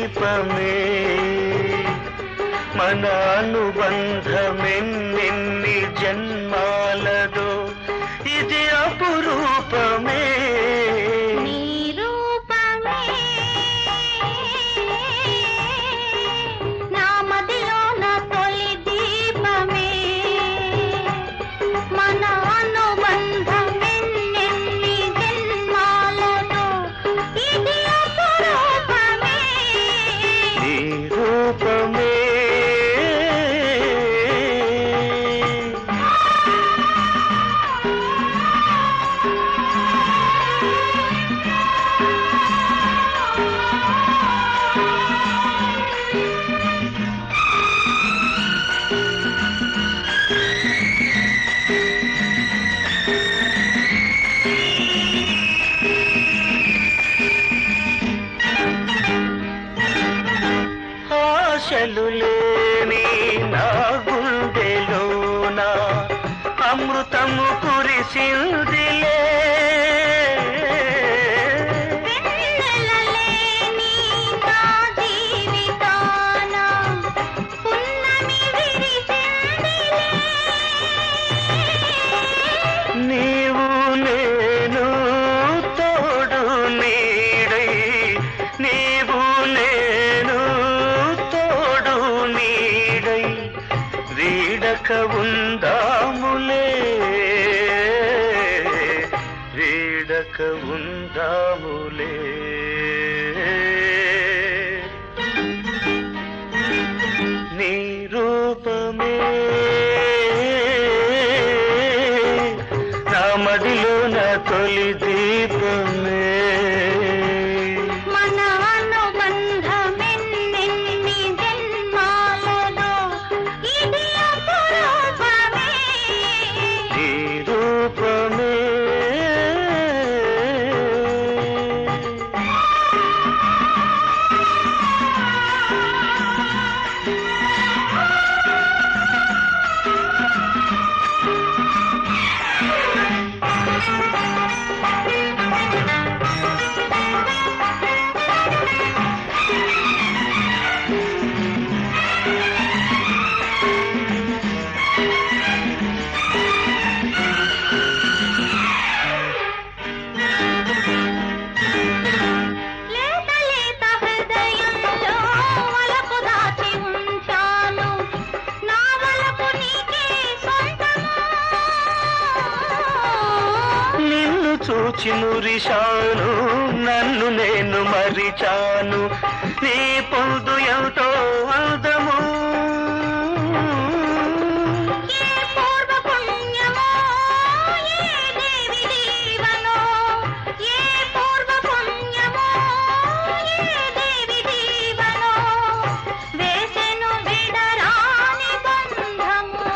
దీపమే మన అనుబంధమెన్నెన్ని జన్మాలదో ఇది అపురూపమే నీ రూపమే నా మదిలో నా తొలి దీపమే మన అనుబంధమెన్నెన్ని జన్మాలతో ఇది అపురూపమే నీ రూపమే ఆశలు లేని నా గుండెలోన అమృతము కురిసిందిలే వెన్నెలలేని నా జీవితాన పున్నమి విరిసిందిలే నీవు నేను తోడు నీడై నీవు నేను తోడు నీడై వీడక ఉందాములే వీడక ఉందాములే నీ రూపమే నా మదిలో నా తొలి దీపమే మన అనుబంధమెన్నెన్ని జన్మాలలో ఇది అపురూపమే నీ రూపమే లేత లేత హృదయంలో వలపు దాచి ఉంచాను నా వలపు నీకే సొంతము నిన్ను చూచి మురిశాను నన్ను నేను మరిచాను నీ పొందు ఎంతో అందము ఏ పూర్వ పుణ్యమో ఏ దేవి దీవనో ఏ పూర్వ పుణ్యమో ఏ దేవి దీవనో వేసెను విడరాని బంధము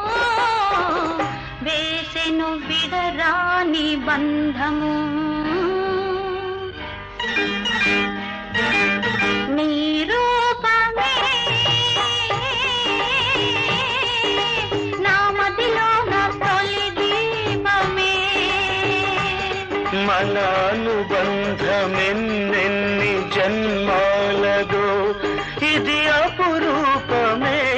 వేసెను విడరాని బంధము నీ రూపమే నా మదిలో నా తొలి దీపమే మన అనుబంధమెన్నెన్ని జన్మాలదో ఇది అపురూపమే